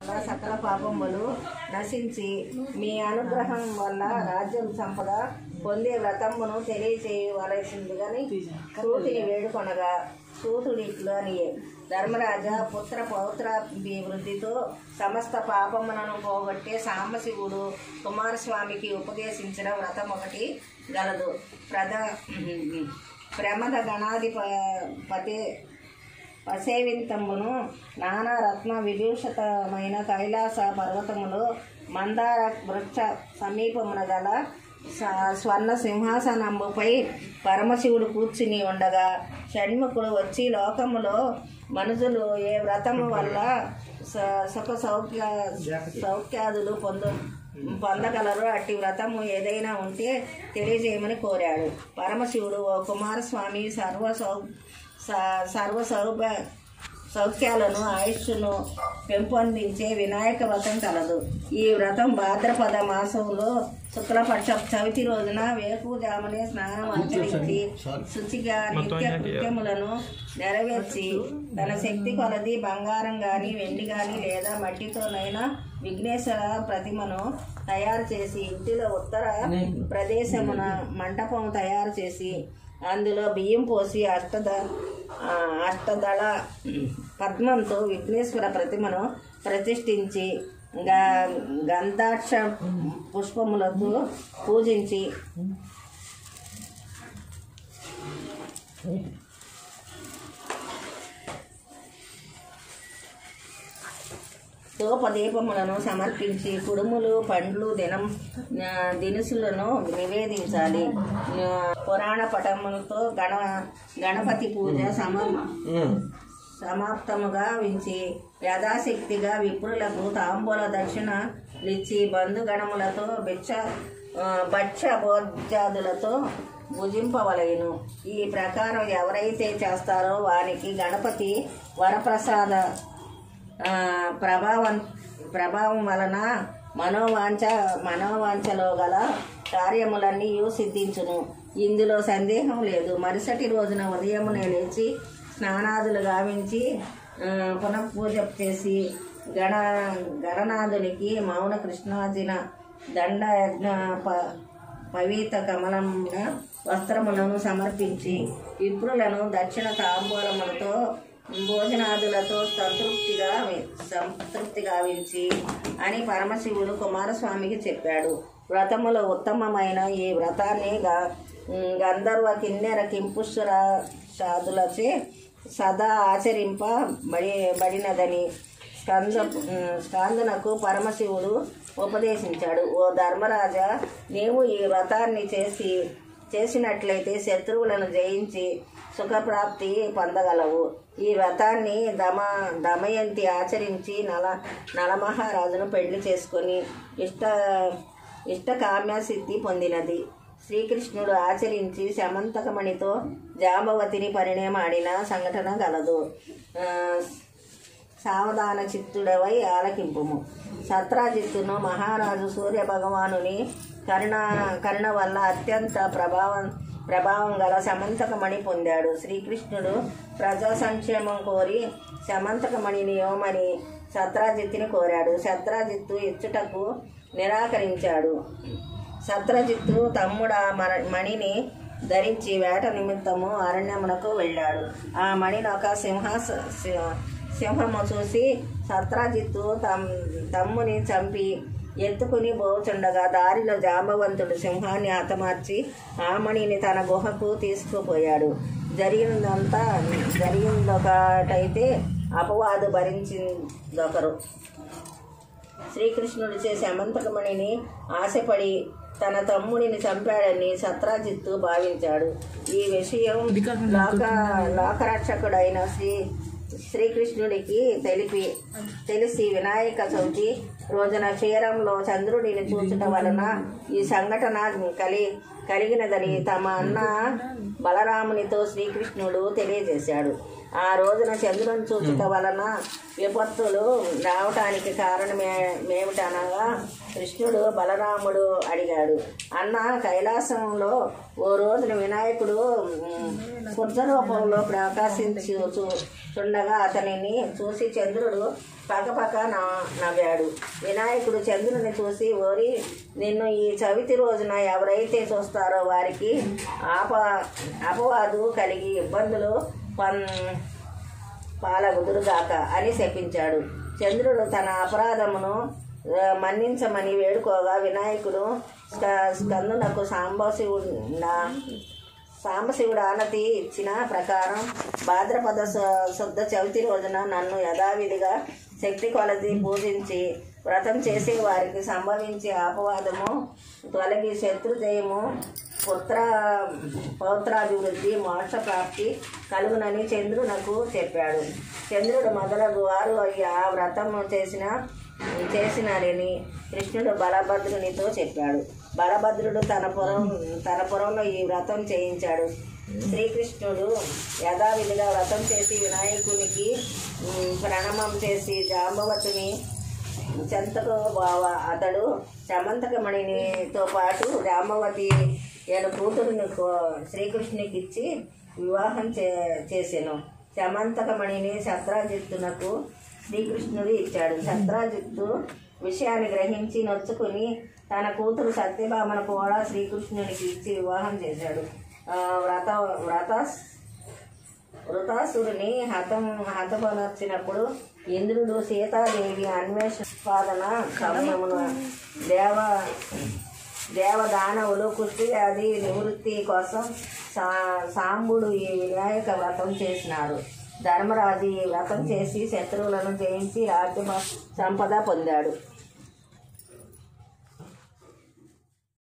వల్ల సకల పాపములు నశించి మీ అనుగ్రహం వల్ల రాజ్యం సంపద పొందే వ్రతమును తెలియచేయవలసిందిగాని సూతిని వేడుకొనగా సూతుడు ఇట్లని ధర్మరాజ పుత్ర పౌత్రాభివృద్ధితో సమస్త పాపములను పోగొట్టే సాంబశివుడు కుమారస్వామికి ఉపదేశించిన వ్రతం ఒకటి గలదు ప్రధ ప్రమద గణాధిపతి పసేవింతమును నానా రత్న విభూషితమైన కైలాస పర్వతములో మందార వృక్ష సమీపమున గల స- స్వర్ణ సింహాసనముపై పరమశివుడు కూర్చుని ఉండగా షణ్ముఖుడు వచ్చి లోకములో మనుషులు ఏ వ్రతము వల్ల స- సుఖ సౌఖ్య సౌఖ్యాదులు పొందు పొందగలరు అట్టి వ్రతము ఏదైనా ఉంటే తెలియజేయమని కోరాడు పరమశివుడు ఓ కుమారస్వామి సర్వ సౌ స- సర్వ సౌభ సౌఖ్యాలను ఆయుష్ను పెంపొందించే వినాయక వ్రతం కలదు ఈ వ్రతం భాద్రపద మాసంలో శుక్లపక్ష చవితి రోజున వేకుజామునే స్నానం ఆచరించి శుచిగా నిత్య కృత్యములను నెరవేర్చి తన శక్తి కొలది బంగారం గాని వెండి గాని లేదా మట్టితోనైనా విఘ్నేశ్వర ప్రతిమను తయారు చేసి ఇంటిలో ఉత్తర ప్రదేశమున మంటపం తయారు చేసి అందులో బియ్యం పోసి అష్టద ఆ, అష్టదళ పద్మంతో విఘ్నేశ్వర ప్రతిమను ప్రతిష్ఠించి గ- గంధాక్ష పుష్పములతో పూజించి ధూపదీపములను సమర్పించి కుడుములు పండ్లు దినం ఆ, దినుసులను నివేదించాలి ఆ, పురాణ పటములతో గణ గణపతి పూజ సమ సమాప్తముగా వించి యథాశక్తిగా విప్రులకు తాంబూల దక్షిణ ఇచ్చి బంధుగణములతో బిచ్చ ఆ, భక్ష్య భోజ్యాదులతో భుజింపవలెను ఈ ప్రకారం ఎవరైతే చేస్తారో వారికి గణపతి వరప్రసాద ఆ, ప్రభావం ప్రభావం వలన మనోవాంఛ మనోవాంఛలో గల కార్యములన్నీ సిద్ధించును ఇందులో సందేహం లేదు మరుసటి రోజున ఉదయమునే లేచి స్నానాదులు గావించి ఆ, పునఃపూజ చేసి గణ గణనాథునికి మౌన కృష్ణార్జున దండ యజ్ఞ ప పవిత కమలమున వస్త్రములను సమర్పించి విప్రులను దక్షిణ తాంబూలములతో భోజనాదులతో సంతృప్తిగా సంతృప్తి గావించి అని పరమశివుడు కుమారస్వామికి చెప్పాడు వ్రతములో ఉత్తమమైన ఈ వ్రతాన్ని గ- గంధర్వ కిన్నెర కింపుష్ర సాధులచే సదా ఆచరింపబడి బడినదని స్కంద స్కందనకు పరమశివుడు ఉపదేశించాడు ఓ ధర్మరాజా నీవు ఈ వ్రతాన్ని చేసి చేసినట్లయితే శత్రువులను జయించి సుఖప్రాప్తి పొందగలవు ఈ వ్రతాన్ని దమ దమయంతి ఆచరించి నల నలమహారాజును పెళ్లి చేసుకొని ఇష్ట ఇష్టకామ్య సిద్ధి పొందినది శ్రీకృష్ణుడు ఆచరించి శమంతకమణితో జాంబవతిని పరిణయమాడిన సంఘటన గలదు ఆ, సావధాన చిత్తుడవై ఆలకింపుము సత్రాజిత్తును మహారాజు సూర్య భగవానుని కరుణ కరుణ వల్ల అత్యంత ప్రభావం ప్రభావం గల సమంతకమణి పొందాడు శ్రీకృష్ణుడు ప్రజా సంక్షేమం కోరి సమంతకమణిని ఇవ్వమని సత్రాజిత్తుని కోరాడు సత్రాజిత్తు ఇచ్చుటకు నిరాకరించాడు సత్రజిత్తు తమ్ముడు ఆ మన- మణిని ధరించి వేట నిమిత్తము అరణ్యమునకు వెళ్ళాడు ఆ మణిని ఒక సింహాస సి- సింహము చూసి సత్రాజిత్తు తమ్ తమ్ముని చంపి ఎత్తుకుని పోచుండగా దారిలో జాంబవంతుడు సింహాన్ని హతమార్చి ఆ మణిని తన గుహకు తీసుకుపోయాడు జరిగినదంతా జరిగిందొకటైతే అపవాదు భరించిందొకరు శ్రీకృష్ణుడు చేసే అమంతకమణిని ఆశపడి తన తమ్ముడిని చంపాడని సత్రాజిత్తు భావించాడు ఈ విషయం లోక లోకరక్షకుడైన శ్రీ శ్రీకృష్ణుడికి తెలిపి తెలిసి వినాయక చవితి రోజున క్షీరంలో చంద్రుడిని చూచుట వలన ఈ సంఘటన కలి కలిగినదని తమ అన్న బలరామునితో శ్రీకృష్ణుడు తెలియజేశాడు ఆ రోజున చంద్రుని చూచుట వలన విపత్తులు రావటానికి కారణమే మేమిటనగా కృష్ణుడు బలరాముడు అడిగాడు అన్న కైలాసంలో ఓ రోజున వినాయకుడు ఉమ్, స్ఫుర్జ రూపంలో ప్రకాశించు చూ- చుండగా అతనిని చూసి చంద్రుడు పక్కపక్క నా నవ్వాడు వినాయకుడు చంద్రుని చూసి ఓరి నిన్ను ఈ చవితి రోజున ఎవరైతే చూస్తారో వారికి ఆప అపవాదు కలిగి ఇబ్బందులు పన్ పాలగుదురుగాక అని శపించాడు చంద్రుడు తన అపరాధమును ఆ, మన్నించమని వేడుకోగా వినాయకుడు స్క- స్కందునకు సాంబశివుడు సాంబశివుడు ఆనతి ఇచ్చిన ప్రకారం భాద్రపద శు- శుద్ధ చవితి రోజున నన్ను యథావిధిగా శక్తి కొలది పూజించి వ్రతం చేసే వారికి సంభవించే అపవాదము తొలగి శత్రుజయము పుత్ర పౌత్రాభివృద్ధి మోక్ష ప్రాప్తి కలుగునని చంద్రునకు చెప్పాడు చంద్రుడు మొదలగు వారు ఆ వ్రతం చేసిన చేసినారని కృష్ణుడు బలభద్రునితో చెప్పాడు బలభద్రుడు తన పురం తన పురంలో ఈ వ్రతం చేయించాడు శ్రీకృష్ణుడు యథావిధిగా వ్రతం చేసి వినాయకునికి ఉమ్, ప్రణామం చేసి జాంబవతిని చెంతకు బావ అతడు చమంతకమణినితో పాటు జాంబవతి నేను కూతురుని కో- శ్రీకృష్ణునికి ఇచ్చి వివాహం చే చేసెను చమంతకమణిని శత్రాజిత్తునకు శ్రీకృష్ణుడు ఇచ్చాడు శత్రాజిత్తు విషయాన్ని గ్రహించి నొచ్చుకుని తన కూతురు సత్యభామను కూడా శ్రీకృష్ణునికి ఇచ్చి వివాహం చేశాడు ఆ, వ్రత వ్రత వృతాసురుని హతం హతమనర్చినప్పుడు ఇంద్రుడు సీతాదేవి అన్వేషణ సమయమున దేవ దేవదానవులు కుష్టి వ్యాధి నివృత్తి కోసం సా సాంబుడు ఈ వినాయక వ్రతం చేసినారు ధర్మరాజు ఈ వ్రతం చేసి శత్రువులను జయించి రాజ్య సంపద పొందాడు